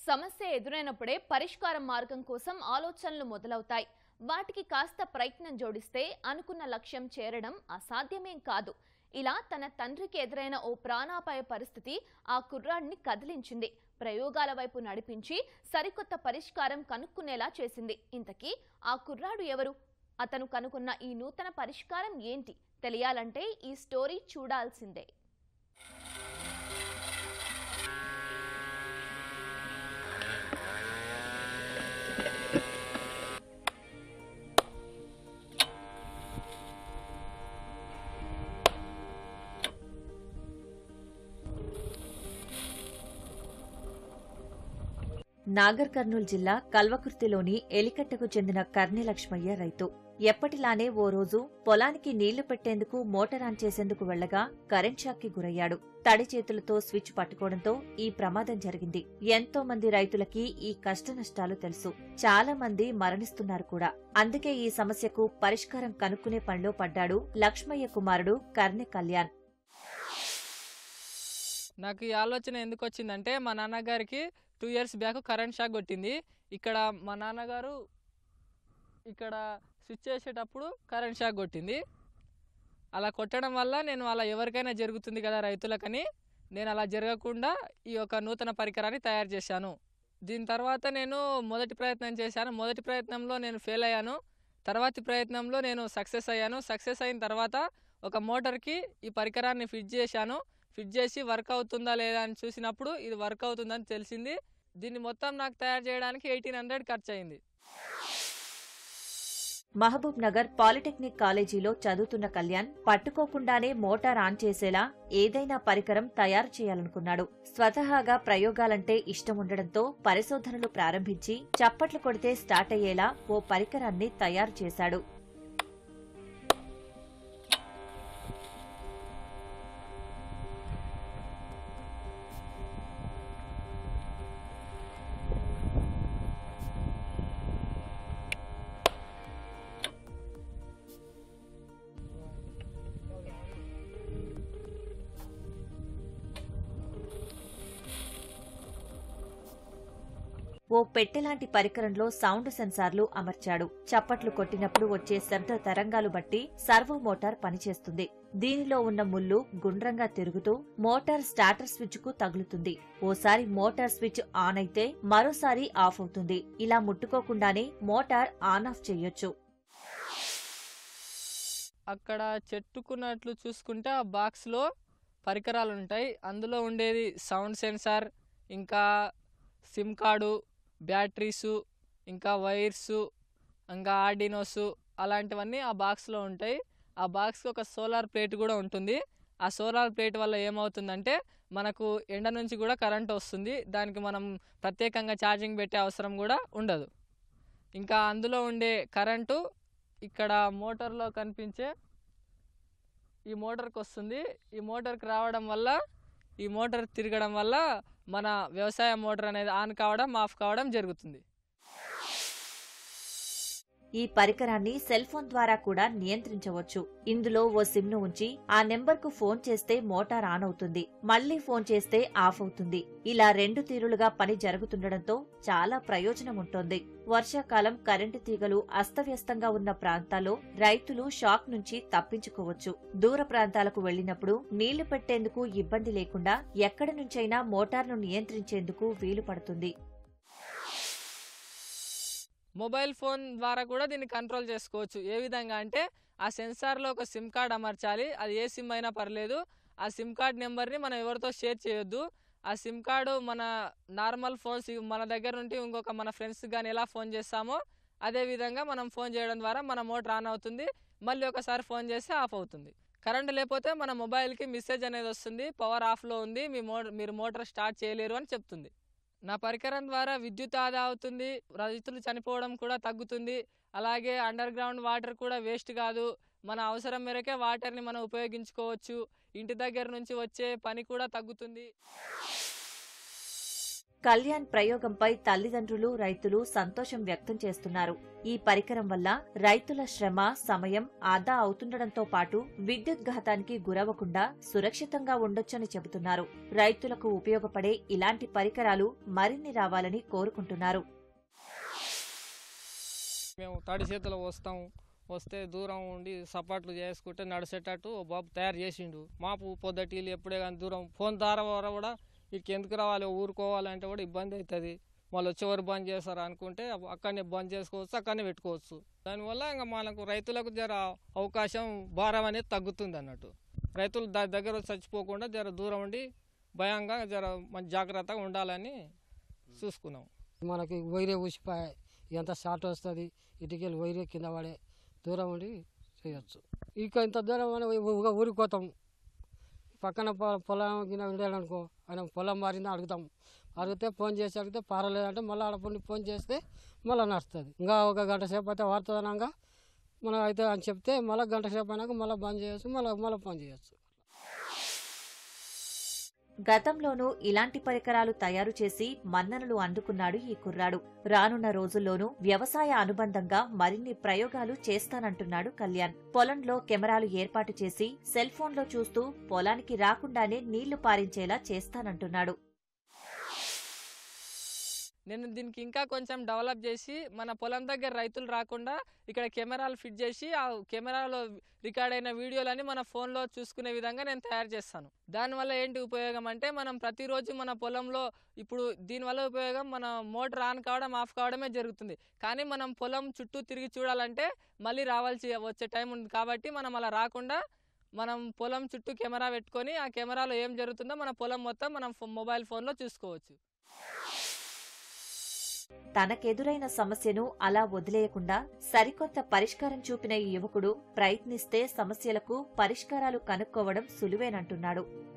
సమస్య ఎదురైనప్పుడే పరిష్కార మార్గం కోసం ఆలోచనలు మొదలవుతాయి వాటికి కాస్త ప్రయత్నం జోడిస్తే అనుకున్న లక్ష్యం చేరడం అసాధ్యమేం కాదు ఇలా తన తండ్రికి ఎదురైన ఓ ప్రాణాపాయ పరిస్థితి ఆ కుర్రాడిని కదిలించింది ప్రయోగాల వైపు నడిపించి సరికొత్త పరిష్కారం కనుక్కునేలా చేసింది ఇంతకీ ఆ కుర్రాడు ఎవరు అతను కనుక్కున్న ఈ నూతన పరిష్కారం ఏంటి తెలియాలంటే ఈ స్టోరీ చూడాల్సిందే నాగర్ కర్నూలు జిల్లా కల్వకుర్తిలోని ఎలికట్టకు చెందిన కర్ణి లక్ష్మయ్య రైతు ఎప్పటిలానే ఓ రోజు పొలానికి నీళ్లు పెట్టేందుకు మోటార్ ఆన్ చేసేందుకు వెళ్లగా కరెంట్ షాక్ కి గురయ్యాడు తడి చేతులతో స్విచ్ పట్టుకోవడంతో ఈ ప్రమాదం జరిగింది ఎంతో మంది రైతులకి ఈ కష్ట నష్టాలు తెలుసు చాలా మంది మరణిస్తున్నారు కూడా అందుకే ఈ సమస్యకు పరిష్కారం కనుక్కునే పనిలో పడ్డాడు లక్ష్మయ్య కుమారుడు కర్ణె కళ్యాణ్ నాకు ఈ ఆలోచన ఎందుకు వచ్చిందంటే మా నాన్నగారికి two years back current shock కొట్టింది ఇక్కడ మా నాన్నగారు ఇక్కడ స్విచ్ చేసేటప్పుడు కరెంట్ షాక్ కొట్టింది అలా కొట్టడం వల్ల నేను అలా ఎవరికైనా జరుగుతుంది కదా రైతులకని నేను అలా జరగకుండా ఈ యొక్క నూతన పరికరాన్ని తయారు చేశాను దీని తర్వాత నేను మొదటి ప్రయత్నం చేశాను మొదటి ప్రయత్నంలో నేను ఫెయిల్ అయ్యాను తర్వాతి ప్రయత్నంలో నేను సక్సెస్ అయ్యాను సక్సెస్ అయిన తర్వాత ఒక మోటార్కి ఈ పరికరాన్ని ఫిట్ చేశాను ఫిట్ చేసి వర్క్ అవుతుందా లేదా అని చూసినప్పుడు ఇది వర్క్ అవుతుందని తెలిసింది దీన్ని మొత్తం నాకు తయారు చేయడానికి ఎయిటీన్ హండ్రెడ్ ఖర్చు అయింది మహబూబ్ నగర్ పాలిటెక్నిక్ కాలేజీలో చదువుతున్న కళ్యాణ్ పట్టుకోకుండానే మోటార్ ఆన్ చేసేలా ఏదైనా పరికరం తయారు చేయాలనుకున్నాడు స్వతహాగా ప్రయోగాలంటే ఇష్టం ఉండడంతో పరిశోధనలు ప్రారంభించి చప్పట్లు కొడితే స్టార్ట్ అయ్యేలా ఓ పరికరాన్ని తయారు చేశాడు ఓ పెట్టెలాంటి పరికరంలో సౌండ్ సెన్సార్లు అమర్చాడు చప్పట్లు కొట్టినప్పుడు వచ్చే శబ్ద తరంగాలు బట్టి సర్వో మోటార్ పనిచేస్తుంది దీనిలో ఉన్న ముళ్ళు గుండ్రంగా తిరుగుతూ మోటార్ స్టార్టర్ స్విచ్ కు తగులుతుంది ఓసారి మోటార్ స్విచ్ ఆన్ అయితే మరోసారి ఆఫ్ అవుతుంది ఇలా ముట్టుకోకుండానే మోటార్ ఆన్ ఆఫ్ చేయొచ్చు అక్కడ చెట్టుకున్నట్లు చూసుకుంటే ఆ బాక్స్లో పరికరాలు ఉంటాయి అందులో ఉండేది సౌండ్ సెన్సార్ ఇంకా సిమ్ కార్డు బ్యాటరీసు ఇంకా వైర్సు ఇంకా ఆర్డినోసు అలాంటివన్నీ ఆ బాక్స్లో ఉంటాయి ఆ బాక్స్కి ఒక సోలార్ ప్లేట్ కూడా ఉంటుంది ఆ సోలార్ ప్లేట్ వల్ల ఏమవుతుందంటే మనకు ఎండ నుంచి కూడా కరెంట్ వస్తుంది దానికి మనం ప్రత్యేకంగా ఛార్జింగ్ పెట్టే అవసరం కూడా ఉండదు ఇంకా అందులో ఉండే కరెంటు ఇక్కడ మోటార్లో కనిపించే ఈ మోటార్కి వస్తుంది ఈ మోటార్కి రావడం వల్ల ఈ మోటార్ తిరగడం వల్ల మన వ్యవసాయ మోటార్ అనేది ఆన్ కావడం ఆఫ్ కావడం జరుగుతుంది ఈ పరికరాన్ని సెల్ ఫోన్ ద్వారా కూడా నియంత్రించవచ్చు ఇందులో ఓ సిమ్ ను ఉంచి ఆ నెంబర్ కు ఫోన్ చేస్తే మోటార్ ఆన్ అవుతుంది మళ్లీ ఫోన్ చేస్తే ఆఫ్ అవుతుంది ఇలా రెండు తీరులుగా పని జరుగుతుండటంతో చాలా ప్రయోజనం ఉంటుంది వర్షాకాలం కరెంటు తీగలు అస్తవ్యస్తంగా ఉన్న ప్రాంతాల్లో రైతులు షాక్ నుంచి తప్పించుకోవచ్చు దూర ప్రాంతాలకు వెళ్లినప్పుడు నీళ్లు పెట్టేందుకు ఇబ్బంది లేకుండా ఎక్కడి నుంచైనా మోటార్ను నియంత్రించేందుకు వీలు పడుతుంది మొబైల్ ఫోన్ ద్వారా కూడా దీన్ని కంట్రోల్ చేసుకోవచ్చు ఏ విధంగా అంటే ఆ సెన్సార్లో ఒక సిమ్ కార్డ్ అమర్చాలి అది ఏ సిమ్ అయినా పర్లేదు ఆ సిమ్ కార్డ్ నెంబర్ని మనం ఎవరితో షేర్ చేయొద్దు ఆ సిమ్ కార్డు మన నార్మల్ ఫోన్స్ మన దగ్గర నుండి ఇంకొక మన ఫ్రెండ్స్ కానీ ఎలా ఫోన్ చేస్తామో అదే విధంగా మనం ఫోన్ చేయడం ద్వారా మన మోటార్ ఆన్ అవుతుంది మళ్ళీ ఒకసారి ఫోన్ చేస్తే ఆఫ్ అవుతుంది కరెంట్ లేకపోతే మన మొబైల్కి మెసేజ్ అనేది వస్తుంది పవర్ ఆఫ్లో ఉంది మీ మో మీరు మోటార్ స్టార్ట్ చేయలేరు అని చెప్తుంది నా పరికరం ద్వారా విద్యుత్ ఆదా అవుతుంది రైతులు చనిపోవడం కూడా తగ్గుతుంది అలాగే అండర్ గ్రౌండ్ వాటర్ కూడా వేస్ట్ కాదు మన అవసరం మేరకే వాటర్ని మనం ఉపయోగించుకోవచ్చు ఇంటి దగ్గర నుంచి వచ్చే పని కూడా తగ్గుతుంది కళ్యాణ్ ప్రయోగంపై తల్లిదండ్రులు రైతులు సంతోషం వ్యక్తం చేస్తున్నారు ఈ పరికరం వల్ల రైతుల శ్రమ సమయం ఆదా అవుతుండటంతో పాటు విద్యుత్ ఘాతానికి గురవకుండా సురక్షితంగా ఉండొచ్చని చెబుతున్నారు రైతులకు ఉపయోగపడే ఇలాంటి పరికరాలు మరిన్ని రావాలని కోరుకుంటున్నారు మేము తడి చేతిలో వస్తాము వస్తే దూరం ఉండి సపాట్లు చేసుకుంటే నడిచేటట్టు ఓ బాబు తయారు చేసిండు మాపు పొద్దటీలు ఎప్పుడే కానీ దూరం ఫోన్ ద్వారా వర కూడా ఇక్కడికి ఎందుకు రావాలి ఊరుకోవాలంటే కూడా ఇబ్బంది అవుతుంది వాళ్ళు వచ్చేవారు బంద్ చేస్తారు అనుకుంటే అప్పుడు అక్కడనే బంద్ చేసుకోవచ్చు అక్కడనే పెట్టుకోవచ్చు దానివల్ల ఇంకా మనకు రైతులకు జర అవకాశం భారం అనేది తగ్గుతుంది అన్నట్టు రైతులు దాని దగ్గర చచ్చిపోకుండా జర దూరం ఉండి భయంగా జర మంచి జాగ్రత్తగా ఉండాలని చూసుకున్నాం మనకి వైరే ఊసిపోయి ఎంత షార్ట్ వస్తుంది ఇటుకెళ్ళి వైరే కింద పడే దూరం ఉండి చేయొచ్చు ఇక ఇంత దూరం మనం ఊ- ఊరికి పోతాం పక్కన పొ- పొలం గిన్నె ఉండాలనుకో ఆయన పొలం మారిందా అడుగుతాం అడిగితే ఫోన్ చేసి అడిగితే పారలేదంటే మళ్ళీ ఆడపండి ఫోన్ చేస్తే మళ్ళీ నడుస్తుంది ఇంకా ఒక గంట సేపు అయితే వాడుతుందనగా మనం అయితే అని చెప్తే మళ్ళీ గంట సేపు అయినాక మళ్ళీ బంద్ చేయొచ్చు మళ్ళీ మళ్ళీ ఫోన్ చేయొచ్చు గతంలోనూ ఇలాంటి పరికరాలు తయారు చేసి మన్ననలు అందుకున్నాడు ఈ కుర్రాడు రానున్న రోజుల్లోనూ వ్యవసాయ అనుబంధంగా మరిన్ని ప్రయోగాలు చేస్తానంటున్నాడు కళ్యాణ్ పొలంలో కెమెరాలు ఏర్పాటు చేసి సెల్ ఫోన్లో చూస్తూ పొలానికి రాకుండానే నీళ్లు పారించేలా చేస్తానంటున్నాడు నేను దీనికి ఇంకా కొంచెం డెవలప్ చేసి మన పొలం దగ్గర రైతులు రాకుండా ఇక్కడ కెమెరాలు ఫిట్ చేసి ఆ కెమెరాలో రికార్డ్ అయిన వీడియోలని మన ఫోన్లో చూసుకునే విధంగా నేను తయారు చేస్తాను దానివల్ల ఏంటి ఉపయోగం అంటే మనం ప్రతిరోజు మన పొలంలో ఇప్పుడు దీనివల్ల ఉపయోగం మన మోటార్ ఆన్ కావడం ఆఫ్ కావడమే జరుగుతుంది కానీ మనం పొలం చుట్టూ తిరిగి చూడాలంటే మళ్ళీ రావాల్సి వచ్చే టైం ఉంది కాబట్టి మనం అలా రాకుండా మనం పొలం చుట్టూ కెమెరా పెట్టుకొని ఆ కెమెరాలో ఏం జరుగుతుందో మన పొలం మొత్తం మనం ఫో- మొబైల్ ఫోన్లో చూసుకోవచ్చు తనకెదురైన సమస్యను అలా వదిలేయకుండా సరికొత్త పరిష్కారం చూపిన ఈ యువకుడు ప్రయత్నిస్తే సమస్యలకు పరిష్కారాలు కనుక్కోవడం సులువేనంటున్నాడు